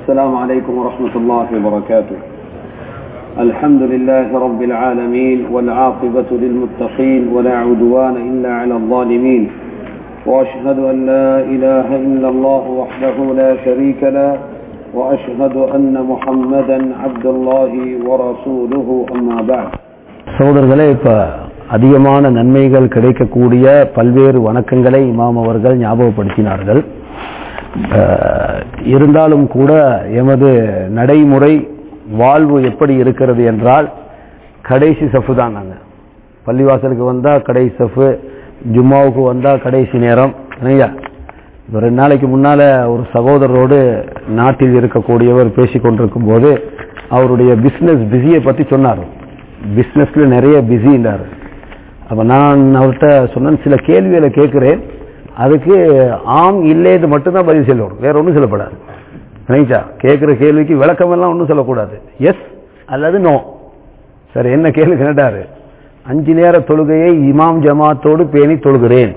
السلام عليكم ورحمة الله وبركاته الحمد لله رب العالمين والعاقبة للمتقين ولا عدوان إلا على الظالمين وأشهد أن لا إله إلا الله وحده لا شريك له وأشهد أن محمدا عبد الله ورسوله أما بعد சகோதரர்களே இப்ப அதிகமான நன்மைகள் கிடைக்கக்கூடிய பல்வேறு வணக்கங்களை இமாம் அவர்கள் ஞாபகப்படுத்தினார்கள் அஹ், இருந்தாலும் கூட எமது நடைமுறை வாழ்வு எப்படி இருக்கிறது என்றால் கடைசி சஃபு தான் நாங்க பள்ளிவாசலுக்கு வந்தா கடைசி சஃபு ஜும்மாவுக்கு வந்தா கடைசி நேரம் இல்லையா இப்ப ரெண்டு நாளைக்கு முன்னால ஒரு சகோதரரோடு நாட்டில் இருக்கக்கூடியவர் பேசிக் கொண்டிருக்கும் போது அவருடைய பிசினஸ் பிஸியை பத்தி சொன்னார் பிசினஸ்ல நிறைய பிஸின்றாரு அப்ப நான் அவர்கிட்ட சொன்னேன் சில கேள்விகளை கேட்கிறேன் அதுக்கு ஆம் இல்லைன்னு மட்டும்தான் பதில் சொல்லணும் வேற ஒன்றும் சொல்லப்படாது ரைட்டா கேட்கிற கேள்விக்கு விளக்கமெல்லாம் ஒன்றும் சொல்லக்கூடாது எஸ் அல்லது நோ சரி என்ன கேள்வி கேட்டாரு அஞ்சு நேர தொழுகையை இமாம் ஜமாத்தோடு பேணி தொழுகிறேன்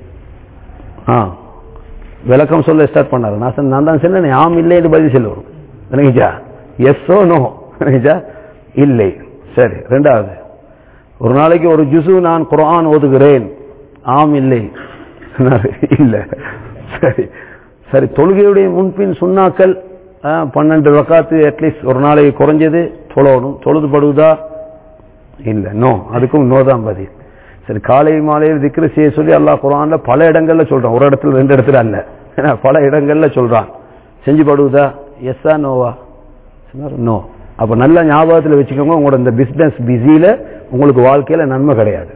ஆ விளக்கம் சொல்ல ஸ்டார்ட் பண்ணாரு நான் சொன்னேன், நான் தான் சொன்னேன் ஆம் இல்லைன்னு பதில் சொல்லணும் நினைச்சா எஸ்ஸோ நோ நினைச்சா இல்லை சரி ரெண்டாவது ஒரு நாளைக்கு ஒரு ஜுசு நான் குர்ஆன் ஓதுகிறேன் ஆம் இல்லை சொன்னாரு, இல்ல சரி சரி தொழுகையுடைய முன்பின் சுண்ணாக்கள் ஆ, பன்னெண்டு ரக்காத்து அட்லீஸ்ட் ஒரு நாளைக்கு குறைஞ்சது தொழணும் தொழுதுபடுவதா இல்ல நோ அதுக்கும் நோ தான் பதில் சரி காலை மாலையில் திக்ரு செய்ய சொல்லி அல்லாஹ் குர்ஆன்ல பல இடங்கள்ல சொல்றான் ஒரு இடத்துல ரெண்டு இடத்துல அல்ல ஏன்னா பல இடங்கள்ல சொல்றான் செஞ்சு படுவதா எஸ்ஸா நோவா நோ அப்ப நல்ல ஞாபகத்துல வச்சுக்கோங்க உங்களோட இந்த பிசினஸ் பிஸியில உங்களுக்கு வாழ்க்கையில நன்மை கிடையாது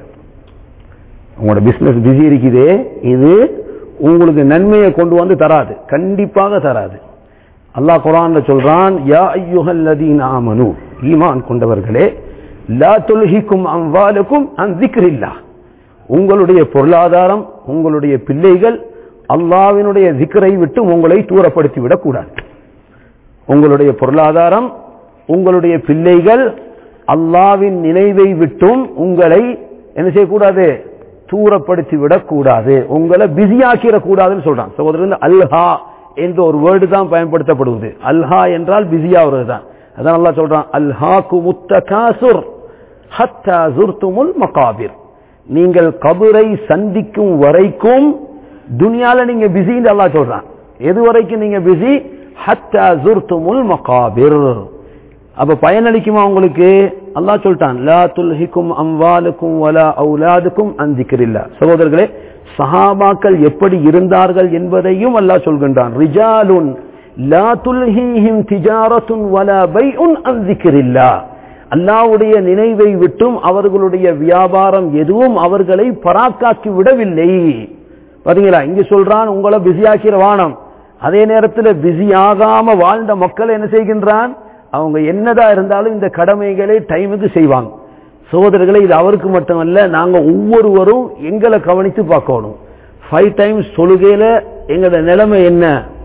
உங்களோட பிசினஸ் பிஸி இருக்குதே இது உங்களுக்கு நன்மையை கொண்டு வந்து தராது கண்டிப்பாக தராது அல்லாஹ் குர்ஆன்ல சொல்றான் யா ஐயுஹல்லதீன ஆமனு ஈமான் கொண்டவர்களே லா துல்ஹிக்கும் அம்வாலுக்கும் அன் திக்ரில்லா உங்களுடைய பொருளாதாரம் உங்களுடைய பிள்ளைகள் அல்லாஹ்வினுடைய திக்ரை விட்டு உங்களை தூரப்படுத்தி விடக்கூடாது உங்களுடைய பொருளாதாரம் உங்களுடைய பிள்ளைகள் அல்லாவின் நினைவை விட்டும் உங்களை என்ன செய்யக்கூடாது தூரப்படுத்தி விடக்கூடாது உங்களை பிஸியாக்கிட கூடாதுன்னு சொல்றான் சகோதரர் அல்ஹா என்ற ஒரு வேர்டு தான் பயன்படுத்தப்படுவது அல்ஹா என்றால் பிஸியாகிறது தான் அதான் அல்லாஹ் சொல்றான் அல்ஹாக்கு முத்தகாசுர் ஹத்தா ஜுர்துமுல் மகாபிர் நீங்கள் கபரை சந்திக்கும் வரைக்கும் துனியால நீங்க பிஸின்னு அல்லாஹ் சொல்றான் எது வரைக்கும் நீங்க பிஸி ஹத்தா ஜுர்துமுல் மகாபிர் அப்ப பயனளிக்குமா உங்களுக்கு அல்லாஹ் சொல்லிட்டான் லா துல்ஹிக்கும் அம்வாலுக்கும் வலா அவுலாதுக்கும் அன் திக்ரில்லா சகோதரர்களே சஹாபாக்கள் எப்படி இருந்தார்கள் என்பதையும் அல்லாஹ் சொல்கின்றான் ரிஜாலுன் லா துல்ஹீஹிம் திஜாரத்துன் வலா பைஉன் அன் திக்ரில்லா அல்லாஹ்வுடைய நினைவை விட்டும் அவர்களுடைய வியாபாரம் எதுவும் அவர்களை பராக்காக்கி விடவில்லை பாத்தீங்களா இங்க சொல்றான் உங்களை பிஸியாக்கிற வானம் அதே நேரத்தில் பிஸி ஆகாம வாழ்ந்த மக்கள் என்ன செய்கின்றான் அவங்க என்னதான் இருந்தாலும் இந்த கடமைகளை டைமுக்கு செய்வாங்க சகோதரர்களை இது அவருக்கு மட்டுமல்ல நாங்க ஒவ்வொருவரும் எங்களை கவனித்து பார்க்கணும் ஃபைவ் டைம்ஸ் தொழுகையில எங்களோட நிலைமை என்ன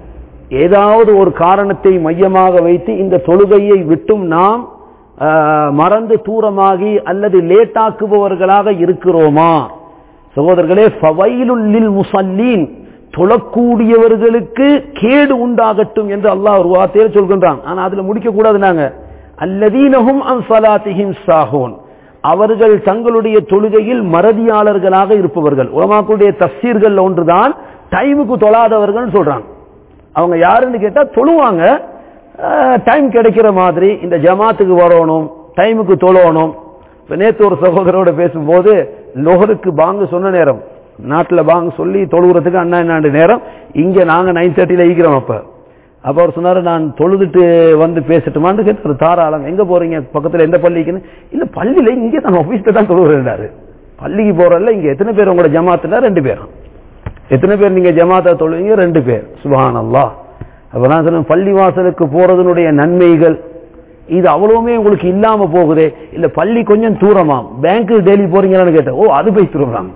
ஏதாவது ஒரு காரணத்தை மையமாக வைத்து இந்த தொழுகையை விட்டும் நாம் ஆஹ், மறந்து தூரமாகி அல்லது லேட்டாக்குபவர்களாக இருக்கிறோமா சகோதரர்களே ஃபவைலுல்லில் முசல்லீன் தொழக்கூடியவர்களுக்கு கேடு உண்டாகட்டும் என்று அல்லாஹ் ஒரு வார்த்தையில் சொல்கின்றான் ஆனா அதுல முடிக்க கூடாது நாங்க அல்லதீனஹும் அன் ஸலாத்திஹிம் சாஹூன் அவர்கள் தங்களுடைய தொழுகையில் மறதியாளர்களாக இருப்பவர்கள் உலமாக்களுடைய தஃசீர்கள் ஒன்றுதான் டைமுக்கு தொழாதவர்கள் சொல்றாங்க அவங்க யாருன்னு கேட்டா தொழுவாங்க டைம் கிடைக்கிற மாதிரி இந்த ஜமாத்துக்கு வரணும் டைமுக்கு தொழணும் இப்ப நேத்து ஒரு சகோதரோட பேசும்போது லோகருக்கு பாங்கு சொன்ன நேரம் நாட்டுல பாங்கு சொல்லி தொழுகிறதுக்கு அண்ணா என்னாண்டு நேரம் இங்க நாங்க நைன் தேர்ட்டில ஈக்கிறோம் அப்ப அப்ப அவர் சொன்னாரு நான் தொழுதுட்டு வந்து பேசட்டுமான்னு கேட்டாரு தாராளம் எங்க போறீங்க பக்கத்துல எந்த பள்ளிக்குன்னு இல்ல பள்ளியில இங்கே நான் ஆபீஸ்ல தான் தொழுகிறேன்டாரு பள்ளிக்கு போறல இங்க எத்தனை பேர் உங்களோட ஜமாத்துல ரெண்டு பேரும் எத்தனை பேர் நீங்க ஜமாத்தா தொழுவீங்க ரெண்டு பேர் சுபஹான் அல்லாஹ் அப்ப நான் சொன்னேன் பள்ளி வாசலுக்கு போறதனுடைய நன்மைகள் இது அவ்வளவுமே உங்களுக்கு இல்லாம போகுதே இல்ல பள்ளி கொஞ்சம் தூரமா பேங்க்கு டெய்லி போறீங்களான்னு கேட்டேன் ஓ அது போய் தூரம்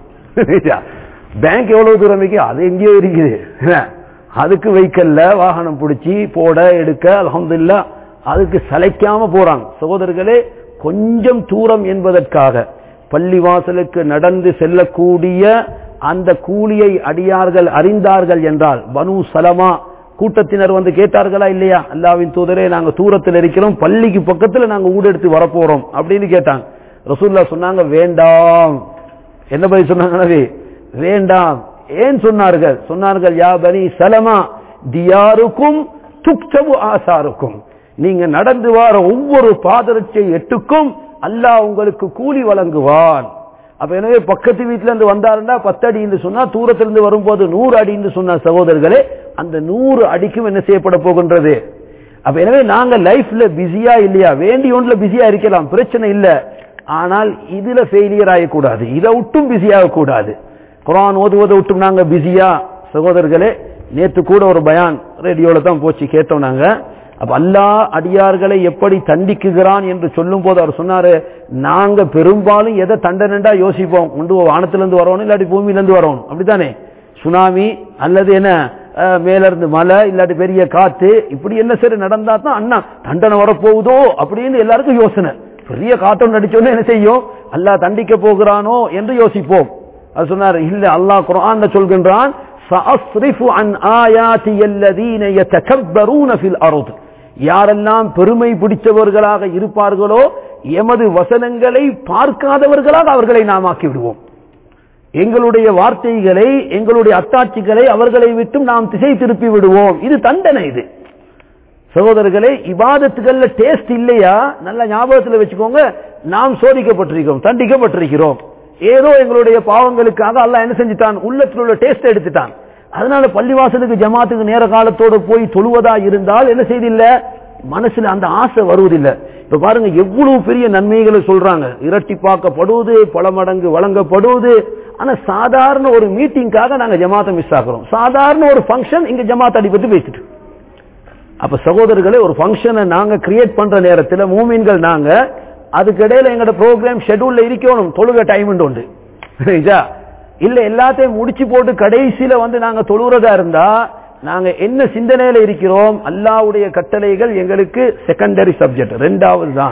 பேங்க் எவ்வளவு தூரம் வைக்க அது எங்கேயோ இருக்குது என்ன? அதுக்கு வைக்கல்ல வாகனம் பிடிச்சி போட எடுக்க அல்ஹம்துலில்லாஹ் அதுக்கு சளைக்காம போறாங்க சகோதரர்களே கொஞ்சம் தூரம் என்பதற்காக பள்ளி வாசலுக்கு நடந்து செல்லக்கூடிய அந்த கூலியை அடியார்கள் அறிந்தார்கள் என்றால் பனு சலமா கூட்டத்தினர் வந்து கேட்டார்களா இல்லையா அல்லாவின் தூதரே நாங்க தூரத்தில் இருக்கிறோம் பள்ளிக்கு பக்கத்துல நாங்க ஊடெடுத்து வரப்போறோம் அப்படின்னு கேட்டாங்க ரசூல்லா சொன்னாங்க வேண்டாம் என்ன பதில் சொன்னாங்க நபி வேண்டாம் ஏன் சொன்னார்கள் சொன்னார்கள் யா பனி சலமா தியாருக்கும் துக்சபு ஆசாருக்கும் நீங்க நடந்து வர ஒவ்வொரு பாதரட்சை எட்டுக்கும் அல்லாஹ் உங்களுக்கு கூலி வழங்குவான் அப்ப எனவே பக்கத்து வீட்டுல இருந்து வந்தாருன்னா பத்து அடின்னு சொன்னா தூரத்திலிருந்து வரும்போது நூறு அடின்னு சொன்ன சகோதரர்களே அந்த நூறு அடிக்கும் என்ன செய்யப்பட போகின்றது அப்ப எனவே நாங்க லைஃப்ல பிஸியா இல்லையா வேண்டி ஒன்றுல பிஸியா இருக்கலாம் பிரச்சனை இல்ல ஆனால் இதுல ஃபெயிலியர் ஆகக்கூடாது இதை விட்டும் பிஸி ஆகக்கூடாது குரான் ஓதுவதை விட்டும் நாங்க பிஸியா சகோதரர்களே நேத்து கூட ஒரு பயான் ரேடியோல தான் போச்சு கேட்டோம் நாங்க அப்ப அல்லாஹ் அடியார்களை எப்படி தண்டிக்குகிறான் என்று சொல்லும் போது அவர் சொன்னாரு நாங்க பெரும்பாலும் எதை தண்டனண்டா யோசிப்போம் கொண்டு வானத்திலிருந்து வரணும் இல்லாட்டி பூமியிலிருந்து வரணும் அப்படித்தானே சுனாமி அல்லது என்ன அஹ், மேல இருந்து மழை இல்லாட்டி பெரிய காத்து இப்படி என்ன சரி நடந்தா தான் அண்ணா தண்டனை வரப்போகுதோ அப்படின்னு எல்லாருக்கும் யோசனை பெரிய காத்தொன்று அடிச்சோன்னு என்ன செய்யும் அல்லாஹ் தண்டிக்க போகிறானோ என்று யோசிப்போம் அது சொன்னார் இல்ல அல்லாஹ் குர்ஆன்ல சொல்கின்றான் سأصرف عن آياتي الذين يتكبرون في الأرض யாரெல்லாம் பெருமை பிடித்தவர்களாக இருப்பார்களோ எமது வசனங்களை பார்க்காதவர்களாக அவர்களை நாம் ஆக்கி விடுவோம் எங்களுடைய வார்த்தைகளை எங்களுடைய அத்தாட்சிகளை அவர்களை விட்டும் நாம் திசை திருப்பி விடுவோம் இது தண்டனை இது சகோதரர்களே இபாதத்துகள்ல டேஸ்ட் இல்லையா நல்ல ஞாபகத்தில் வச்சுக்கோங்க நாம் சோதிக்கப்பட்டிருக்கிறோம் தண்டிக்கப்பட்டிருக்கிறோம் ஏதோ எங்களுடைய பாவங்களுக்காக அல்லாஹ் என்ன செஞ்சுட்டான் உள்ளத்தில் உள்ள டேஸ்ட் எடுத்துட்டான் அதனால பள்ளிவாசலுக்கு ஜமாத்துக்கு நேர காலத்தோடு போய் தொழுவதா இருந்தால் என்ன செய்தில்ல மனசுல அந்த ஆசை வருவதில்லை இப்ப பாருங்க எவ்வளவு பெரிய நன்மைகளை சொல்றாங்க இரட்டிப்பாக்கப்படுவது பல மடங்கு வழங்கப்படுவது ஆனா சாதாரண ஒரு மீட்டிங்காக நாங்க ஜமாத்தை மிஸ் ஆக்குறோம் சாதாரண ஒரு ஃபங்க்ஷன் இங்க ஜமாத் அடிபட்டு பேசிட்டு அப்ப சகோதரர்களே ஒரு ஃபங்க்ஷனை நாங்க கிரியேட் பண்ற நேரத்துல மூமின்கள் நாங்க அதுக்கு இடையில எங்களோட ப்ரோக்ராம் ஷெட்யூல்ல இருக்கணும் தொழுக டைம் உண்டு சரிங்களா? இல்ல எல்லாத்தையும் முடிச்சு போட்டு கடைசியில வந்து நாங்க தொழுறதா இருந்தா நாங்க என்ன சிந்தனையில இருக்கிறோம் அல்லாவுடைய கட்டளைகள் எங்களுக்கு செகண்டரி சப்ஜெக்ட் ரெண்டாவது தான்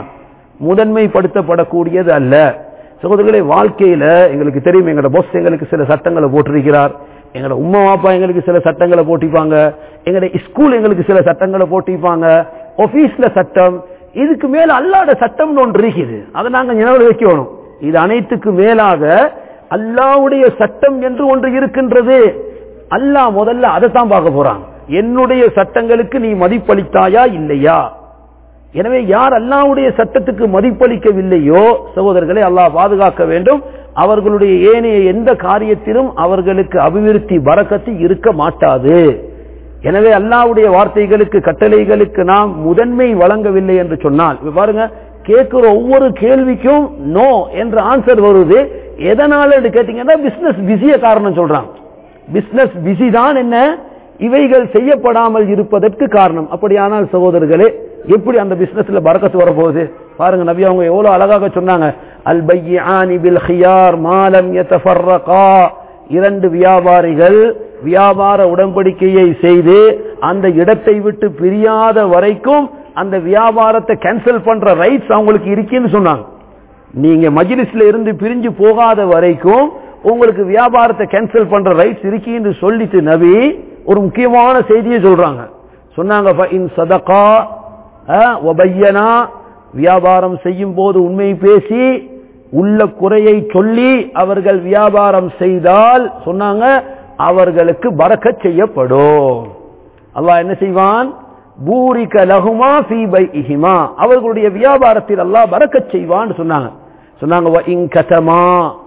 முதன்மைப்படுத்தப்படக்கூடியது அல்ல சகோதரர்களே வாழ்க்கையில எங்களுக்கு தெரியும் எங்களோட பொஸ் எங்களுக்கு சில சட்டங்களை போட்டிருக்கிறார் எங்களோட உம்மா அப்பா எங்களுக்கு சில சட்டங்களை போட்டிப்பாங்க எங்களோட ஸ்கூல் எங்களுக்கு சில சட்டங்களை போட்டிப்பாங்க ஆபீஸ்ல சட்டம் இதுக்கு மேல அல்லாட சட்டம்னு ஒன்று இருக்குது அதை நாங்க நினைவு வைக்கணும் இது அனைத்துக்கு மேலாக அல்லாவுடைய சட்டம் என்று ஒன்று இருக்கின்றது அல்லாஹ் முதல்ல அதைத்தான் பார்க்க போறான் என்னுடைய சட்டங்களுக்கு நீ மதிப்பளித்தாயா இல்லையா எனவே யார் அல்லாவுடைய சட்டத்துக்கு மதிப்பளிக்கவில்லையோ சகோதரர்களை அல்லாஹ் பாதுகாக்க வேண்டும் அவர்களுடைய ஏனைய எந்த காரியத்திலும் அவர்களுக்கு அபிவிருத்தி வரக்கத்து இருக்க மாட்டாது எனவே அல்லாவுடைய வார்த்தைகளுக்கு கட்டளைகளுக்கு நாம் முதன்மை வழங்கவில்லை என்று சொன்னால் இப்ப பாருங்க கேட்கிற ஒவ்வொரு கேள்விக்கும் நோ என்ற ஆன்சர் வருது எதனால என்று கேட்டீங்கன்னா பிசினஸ் பிஸிய காரணம் சொல்றாங்க பிசினஸ் பிஸி தான் என்ன இவைகள் செய்யப்படாமல் இருப்பதற்கு காரணம் அப்படியானால் சகோதரர்களே எப்படி அந்த பிசினஸ்ல பறக்கத்து வரப்போகுது பாருங்க நபி அவங்க எவ்வளவு அழகாக சொன்னாங்க அல் பையானி பில் ஹியார் மாலம் யதஃபர்ரகா இரண்டு வியாபாரிகள் வியாபார உடன்படிக்கையை செய்து அந்த இடத்தை விட்டு பிரியாத வரைக்கும் அந்த வியாபாரத்தை கேன்சல் பண்ற ரைட்ஸ் அவங்களுக்கு இருக்குன்னு சொன்னாங்க நீங்க மஜ்லிஸ்ல இருந்து பிரிஞ்சு போகாத வரைக்கும் உங்களுக்கு வியாபாரத்தை கேன்சல் பண்ற ரைட்ஸ் இருக்குன்னு சொல்லிட்டு நபி ஒரு முக்கியமான செய்தியை சொல்றாங்க சொன்னாங்க "ஃபஇன் சதகா அஹ், வபய்யனா வியாபாரம் செய்யும் போது உண்மை பேசி உள்ள குறையை சொல்லி அவர்கள் வியாபாரம் செய்தால் சொன்னாங்க அவர்களுக்கு பறக்கச் செய்யப்படும் அல்லாஹ் என்ன செய்வான் பூரிக லகுமா ஃபீ பைஇஹிமா அவர்களுடைய வியாபாரத்தில் அல்லாஹ் பறக்கச் செய்வான்னு சொன்னாங்க சொன்னாங்க "வ இன் கதமா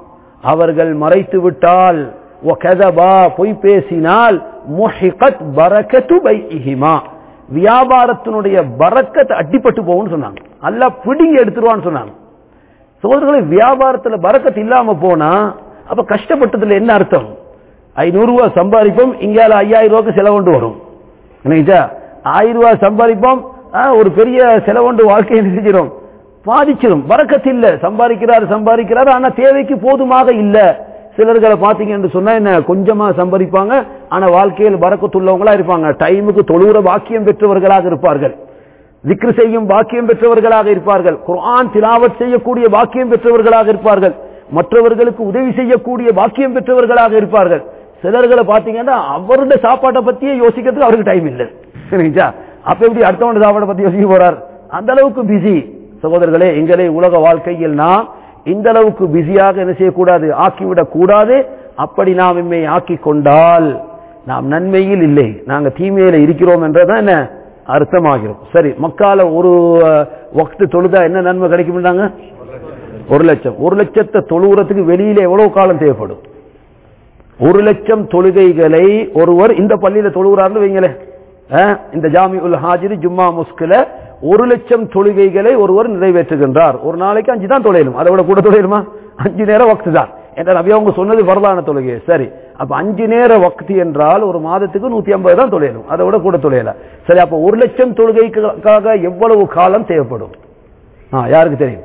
அவர்கள் மறைத்து விட்டால் "வ கதபா பொய் பேசினால் முஹிகத் பரக்கத்து பைஇஹிமா வியாபாரத்தினுடைய பரக்கத் அடிபட்டு போகும்னு சொன்னாங்க அல்லாஹ் பிடிங்கி எடுத்துருவான்னு சொன்னாங்க சகோதரர்களை வியாபாரத்துல பறக்கத்து இல்லாம போனா அப்ப கஷ்டப்பட்டதுல என்ன அர்த்தம் ஐநூறு ரூபாய் சம்பாதிப்போம் இங்கால ஐயாயிரம் ரூபாய்க்கு செலவுண்டு வரும் என்னச்சா ஆயிரம் ரூபாய் சம்பாதிப்போம் ஆ, ஒரு பெரிய செலவுண்டு வாழ்க்கையை செஞ்சிடும் பாதிச்சிடும் பறக்கத்து இல்ல சம்பாதிக்கிறார் சம்பாதிக்கிறார் ஆனா தேவைக்கு போதுமாக இல்ல சிலர்களை பாத்தீங்க என்று சொன்னா என்ன கொஞ்சமா சம்பாதிப்பாங்க ஆனா வாழ்க்கையில் பறக்கத்துள்ளவங்களா இருப்பாங்க டைமுக்கு தொழுகிற பாக்கியம் பெற்றவர்களாக இருப்பார்கள் திக்ரு செய்யும் பாக்கியம் பெற்றவர்களாக இருப்பார்கள் குர்ஆன் திலாவத் செய்யக்கூடிய பாக்கியம் பெற்றவர்களாக இருப்பார்கள் மற்றவர்களுக்கு உதவி செய்யக்கூடிய பாக்கியம் பெற்றவர்களாக இருப்பார்கள் சிலர்களை பாத்தீங்கன்னா அவருடைய சாப்பாட்டை பத்தியே யோசிக்கிறதுக்கு அவருக்கு டைம் இல்லை சரிங்களா அப்ப எப்படி அடுத்தவங்க சாப்பாடை பத்தி யோசிக்க போறார் அந்த அளவுக்கு பிஸி சகோதரர்களே எங்களை உலக வாழ்க்கையில் நாம் இந்த அளவுக்கு பிஸியாக என்ன செய்யக்கூடாது ஆக்கிவிடக் கூடாது அப்படி நாம் இம்மை ஆக்கி கொண்டால் நாம் நன்மையில் இல்லை நாங்க தீமையில இருக்கிறோம் என்றதான் என்ன அர்த்தமாகிறோம் சரி மக்கால ஒரு வக்து தொழுதா என்ன நன்மை கிடைக்கும்னாங்க ஒரு லட்சம் ஒரு லட்சத்தை தொழுகிறதுக்கு வெளியில எவ்வளவு காலம் தேவைப்படும் ஒரு லட்சம் தொழுகைகளை ஒருவர் இந்த பள்ளியில தொழுகிறார்னு வைங்களேன் அஹ், இந்த ஜாமி உல் ஹாஜிரி ஜும்மா முஸ்கில ஒரு லட்சம் தொழுகைகளை ஒருவர் நிறைவேற்றுகின்றார் ஒரு நாளைக்கு அஞ்சு தான் தொழையலும் அதை விட கூட தொழையலுமா அஞ்சு நேரம் வக்து தான் என்ற நபி அவங்க சொன்னது வரலான தொழுகை சரி அப்ப அஞ்சு நேர வக்தி என்றால் ஒரு மாதத்துக்கு நூத்தி ஐம்பது தான் தொழையலும் அதை விட கூட தொழையல சரி அப்ப ஒரு லட்சம் தொழுகைக்காக எவ்வளவு காலம் தேவைப்படும் ஆ யாருக்கு தெரியும்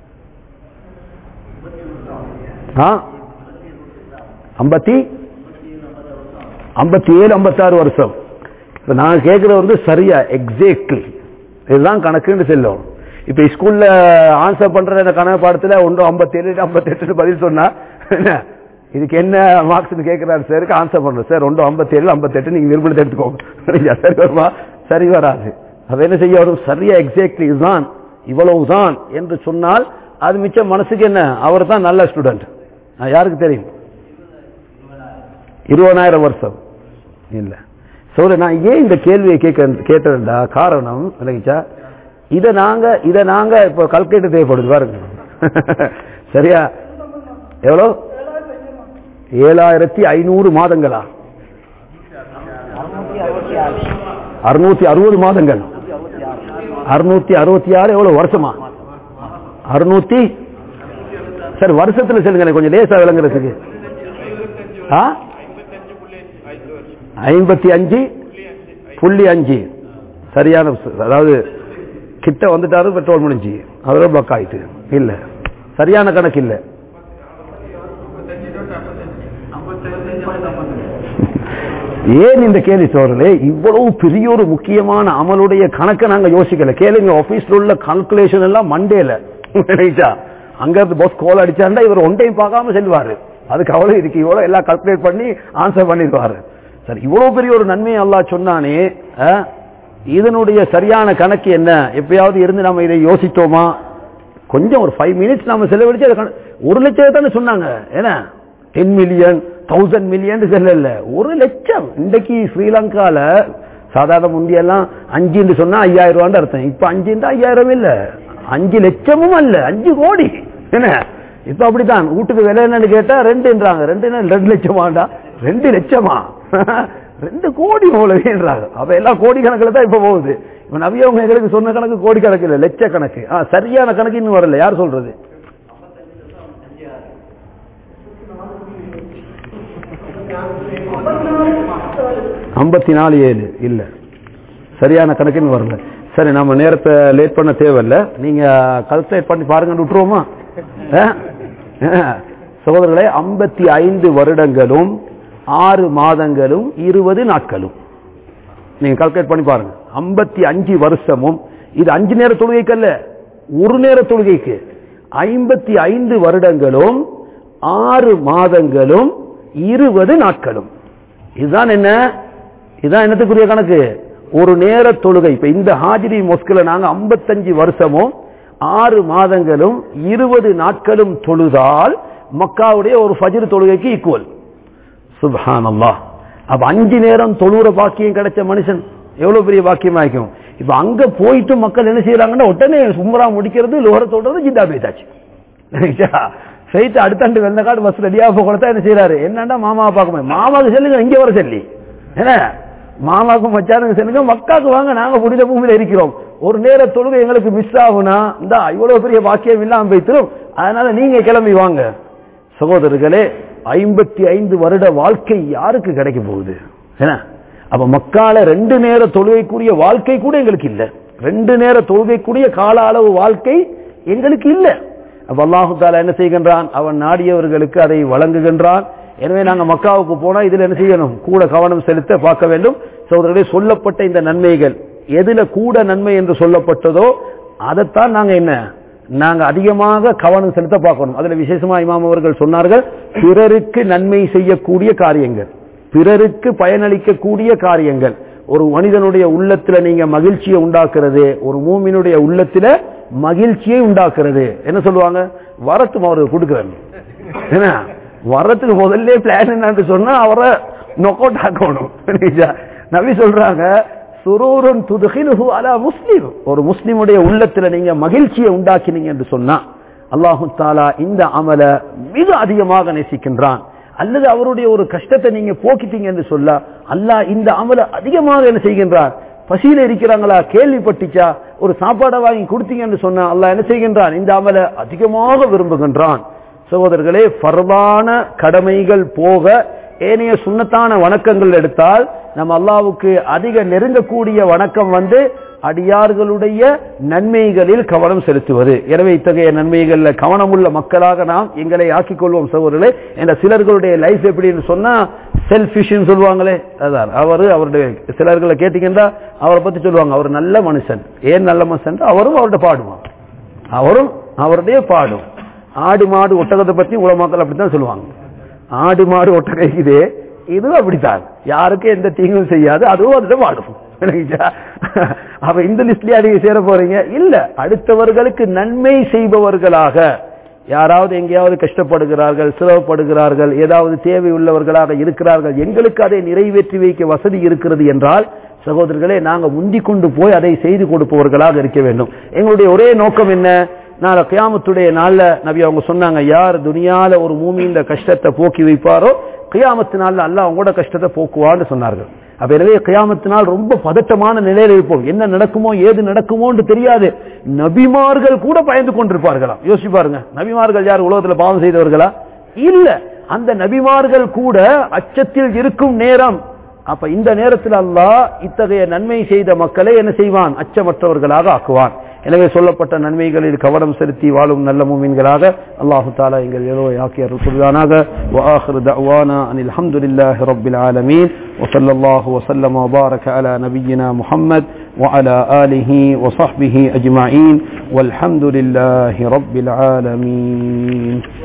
ஆ ஐம்பத்தி ஐம்பத்தி ஏழு ஐம்பத்தாறு வருஷம் இப்ப நான் கேட்கறது வந்து சரியா எக்ஸாக்ட்லி இதுதான் கணக்குன்னு செல்லும் இப்ப ஸ்கூல்ல ஆன்சர் பண்ற இந்த கணக்கு பாடத்துல ஒன்று ஐம்பத்தி ஏழு ஐம்பத்தி எட்டு பதில் சொன்னா என்ன, இதுக்கு என்ன மார்க்ஸ் கேட்கிறாரு சாருக்கு ஆன்சர் பண்றோம் சார் ஒன்று ஐம்பத்தி ஏழு ஐம்பத்தி எட்டு நீங்க விரும்பத்தை எடுத்துக்கோங்க சரியா? சரி வருமா சரி வராது அது என்ன செய்ய வரும் சரியா எக்ஸாக்ட்லி இதுதான் இவ்வளவுதான் என்று சொன்னால் அது மிச்சம் மனசுக்கு என்ன அவர் தான் நல்ல ஸ்டூடெண்ட் யாருக்கு தெரியும் இருபதாயிரம் வருஷம் இல்ல சொல்ல நான் ஏன் இந்த கேள்வியை கேட்க கேட்டதுண்டா காரணம் விளங்கிச்சா இதை நாங்க இதை நாங்க இப்போ கல்குலேட்டர் தேவைப்படுது பாருங்க சரியா எவ்வளோ ஏழாயிரத்தி ஐநூறு மாதங்களா அறுநூத்தி அறுபது மாதங்கள் அறுநூத்தி அறுபத்தி ஆறு எவ்வளவு வருஷமா அறுநூத்தி சரி வருஷத்துல சொல்லுங்க எனக்கு கொஞ்சம் லேசா விளங்குறதுக்கு ஆ ஐம்பத்தி அஞ்சு புள்ளி அஞ்சு சரியான ச- அதாவது கிட்ட வந்துட்டாரு பெட்ரோல் முடிஞ்சு அதோட பக் ஆயிட்டு இல்ல சரியான கணக்கு இல்ல ஏன் இந்த கேள்வி சோழர்களே இவ்வளவு பெரிய ஒரு முக்கியமான அமலுடைய கணக்கை நாங்க யோசிக்கல கேளுங்க ஆபீஸ்ல உள்ள கால்குலேஷன் எல்லாம் மண்டேல ரைட்டா அங்க இருந்து பாஸ் கோல் அடிச்சாண்டா இவர் ஒன்றையும் பார்க்காம செல்வாரு அதுக்கு அவ்வளவு இதுக்கு இவ்வளவு எல்லாம் கால்குலேட் பண்ணி ஆன்சர் பண்ணிருவாரு சரி இவ்வளவு பெரிய ஒரு நன்மையை அல்லாஹ் சொன்னானே அஹ், இதனுடைய சரியான கணக்கு என்ன எப்பயாவது இருந்து நம்ம இதை யோசித்தோமா கொஞ்சம் ஒரு ஃபைவ் மினிட்ஸ் நம்ம செலவழிச்சு அதை கண- ஒரு லட்சம் தானே சொன்னாங்க ஏன்னா டென் மில்லியன் தௌசண்ட் மில்லியன் இல்ல ஒரு லட்சம் இன்றைக்கு ஸ்ரீலங்கால சாதாரண முந்தியெல்லாம் அஞ்சுன்னு சொன்னா ஐயாயிரம் ரூபான்னு அர்த்தம் இப்ப அஞ்சுன்னா ஐயாயிரம் இல்ல அஞ்சு லட்சமும் அல்ல அஞ்சு கோடி என்ன இப்ப அப்படித்தான் வீட்டுக்கு விலை என்னன்னு கேட்டா ரெண்டுன்றாங்க ரெண்டு என்ன, ரெண்டு லட்சமாண்டா ரெண்டு லட்சமா ரெண்டு கோடி மூலவேன்றாங்க அப்ப எல்லாம் கோடி கணக்குல தான் இப்ப போகுது இப்ப நவியவங்க எங்களுக்கு சொன்ன கணக்கு கோடி கணக்கு இல்ல லட்ச கணக்கு ஆ, சரியான கணக்கு இன்னும் வரல யார் சொல்றது ஐம்பத்தி நாலு ஏழு இல்ல சரியான கணக்குன்னு வரல சரி நம்ம நேரத்தை லேட் பண்ண தேவையில்ல நீங்க கல்குலேட் பண்ணி பாருங்கன்னு விட்டுருவோமா ஆ? ஆ. சகோதரர்களே ஐம்பத்தி ஐந்து வருடங்களும் ஆறு மாதங்களும் இருபது நாட்களும் நீங்க கால்குலேட் பண்ணி பாருங்க ஐம்பத்தி அஞ்சு வருஷமும் இது அஞ்சு நேர தொழுகைக்கு அல்ல ஒரு நேர தொழுகைக்கு ஐம்பத்தி ஐந்து வருடங்களும் ஆறு மாதங்களும் இருபது நாட்களும் இதுதான் என்ன இதுதான் என்னத்துக்குரிய கணக்கு ஒரு நேர தொழுகை இப்ப இந்த ஹாஜிரி மொஸ்கில நாங்க 55 வருஷமும் ஆறு மாதங்களும் இருபது நாட்களும் தொழுதால் மக்காவுடைய ஒரு ஃபஜ்ர் தொழுகைக்கு ஈக்குவல் சுப்ஹான் அல்லாஹ் அப்ப அஞ்சு நேரம் தொழுற பாக்கியம் கிடைச்ச மனுஷன் எவ்வளவு பெரிய பாக்கியமா இருக்கும் இப்ப அங்க போயிட்டு மக்கள் என்ன செய்யறாங்கன்னா உடனே சும்ரா முடிக்கிறது லோர சொல்றது ஜிந்தா போயிட்டாச்சு ஃபெய்த் அடுத்தாண்டு வெள்ளக்காடு பஸ் ரெடியா போகலத்தான் என்ன செய்யறாரு என்னண்டா மாமாவை பார்க்க முடியும் மாமாவுக்கு செல்லுங்க இங்க வர சொல்லி என்ன மாமாவுக்கும் மச்சானுக்கு செல்லுங்க மக்காக்கு வாங்க நாங்க புனித பூமியில இருக்கிறோம் ஒரு நேர தொழுகை எங்களுக்கு மிஸ் ஆகுனா இந்த இவ்வளவு பெரிய பாக்கியம் இல்லாம போய்த்திரும் அதனால நீங்க கிளம்பி வாங்க சகோதரர்களே ஐம்பத்தி ஐந்து வருட வாழ்க்கை யாருக்கு கிடைக்க போகுது என்ன அப்ப மக்கால ரெண்டு நேர தொழுகைக்குரிய வாழ்க்கை கூட எங்களுக்கு இல்ல ரெண்டு நேர தொழுகைக்குரிய கால அளவு வாழ்க்கை எங்களுக்கு இல்ல அப்ப அல்லாஹு தாலா என்ன செய்கின்றான் அவன் நாடியவர்களுக்கு அதை வழங்குகின்றான் எனவே நாங்க மக்காவுக்கு போனா இதுல என்ன செய்யணும் கூட கவனம் செலுத்த பார்க்க வேண்டும் சகோதரர்களே சொல்லப்பட்ட இந்த நன்மைகள் எதுல கூட நன்மை என்று சொல்லப்பட்டதோ அதைத்தான் நாங்க என்ன நாங்க அதிகமாக கவனம் செலுத்த பார்க்கணும் அதுல விசேஷமா இமாம் அவர்கள் சொன்னார்கள் பிறருக்கு நன்மை செய்யக்கூடிய காரியங்கள் பிறருக்கு பயனளிக்கக்கூடிய காரியங்கள் ஒரு மனிதனுடைய உள்ளத்துல நீங்க மகிழ்ச்சியை உண்டாக்குறது ஒரு மூமினுடைய உள்ளத்துல மகிழ்ச்சியை உண்டாக்குறது என்ன சொல்லுவாங்க வரத்து அவருக்கு கொடுக்குறாங்க என்ன வரத்துக்கு முதல்ல பிளான் என்னன்னு சொன்னா அவரை நொக் அவுட் ஆக்கணும் நபி சொல்றாங்க சுரூரன் துதுகிலுஹு அலா முஸ்லிம் ஒரு முஸ்லிமுடைய உள்ளத்துல நீங்க மகிழ்ச்சியை உண்டாக்கினீங்க என்று சொன்னா அல்லாஹு தாலா இந்த அமல மிக அதிகமாக நேசிக்கின்றான் அல்லது அவருடைய ஒரு கஷ்டத்தை நீங்க போக்கிட்டீங்க என்று சொல்ல அல்லாஹ் இந்த அமல அதிகமாக என்ன செய்கின்றார் பசியில இருக்கிறாங்களா கேள்விப்பட்டுச்சா ஒரு சாப்பாடை வாங்கி கொடுத்தீங்கன்னு சொன்னா அல்லாஹ் என்ன செய்கின்றான் இந்த அமல அதிகமாக விரும்புகின்றான் சகோதரர்களே ஃபர்வான கடமைகள் போக ஏனைய சுண்ணத்தான வணக்கங்கள் எடுத்தால் நம்ம அல்லாவுக்கு அதிக நெருங்கக்கூடிய வணக்கம் வந்து அடியார்களுடைய நன்மைகளில் கவனம் செலுத்துவது எனவே இத்தகைய நன்மைகள்ல கவனமுள்ள மக்களாக நாம் எங்களை ஆக்கிக் கொள்வோம் சகோதரர்களே என்ற சிலர்களுடைய லைஃப் எப்படின்னு சொன்னா செல்ஃபிஷ் சொல்லுவாங்களே அதான் அவரு அவருடைய சிலர்களை கேட்டீங்கன்னா அவரை பத்தி சொல்லுவாங்க அவர் நல்ல மனுஷன் ஏன் நல்ல மனுஷன் அவரும் அவர்கிட்ட பாடுவான் அவரும் அவருடைய பாடும் ஆடு மாடு ஒட்டகத்தை பத்தி உலமாக்கள் அப்படித்தான் சொல்லுவாங்க ஆடு மாடு ஒட்டகை இது இதுவும் அப்படித்தான் யாருக்கும் எந்த தீங்கும் செய்யாது அதுவும் அதுல பாடும் அப்ப இந்த லிஸ்ட்லயே நீங்க சேர போறீங்க இல்ல அடுத்தவர்களுக்கு நன்மை செய்பவர்களாக யாராவது எங்கேயாவது கஷ்டப்படுகிறார்கள் சிரமப்படுகிறார்கள் ஏதாவது தேவை உள்ளவர்களாக இருக்கிறார்கள் எங்களுக்கு அதை நிறைவேற்றி வைக்க வசதி இருக்கிறது என்றால் சகோதரர்களே நாங்க முந்திக் கொண்டு போய் அதை செய்து கொடுப்பவர்களாக இருக்க வேண்டும் எங்களுடைய ஒரே நோக்கம் என்ன நாளை கியாமத்துடைய நாள்ல நபி அவங்க சொன்னாங்க யார் துனியால ஒரு மூமியின் கஷ்டத்தை போக்கி வைப்பாரோ கியாமத்து நாள்ல அல்ல அவங்களோட கஷ்டத்தை போக்குவான்னு சொன்னார்கள் அப்ப எனவே கியாமத்தினால் ரொம்ப பதட்டமான நிலையில இருப்போம் என்ன நடக்குமோ ஏது நடக்குமோன்னு தெரியாது நபிமார்கள் கூட பயந்து கொண்டிருப்பார்களாம் யோசிச்சு பாருங்க நபிமார்கள் யார் உலகத்துல பாவம் செய்தவர்களா இல்ல அந்த நபிமார்கள் கூட அச்சத்தில் இருக்கும் நேரம் அப்ப இந்த நேரத்தில் அல்லாஹ் இத்தகைய நன்மை செய்த மக்களை என்ன செய்வான் அச்சமற்றவர்களாக ஆக்குவான் எனவே சொல்லப்பட்ட நன்மைகளில் கவனம் செலுத்தி வாழும் நல்ல மூமின்களாக அல்லாஹு தாலா எங்கள் ஏதோ ஆக்கி அருள் புரிதானாக وآخر دعوانا أن الحمد لله رب العالمين وصلى الله وسلم وبارك على نبينا محمد وعلى آله وصحبه أجمعين والحمد لله رب العالمين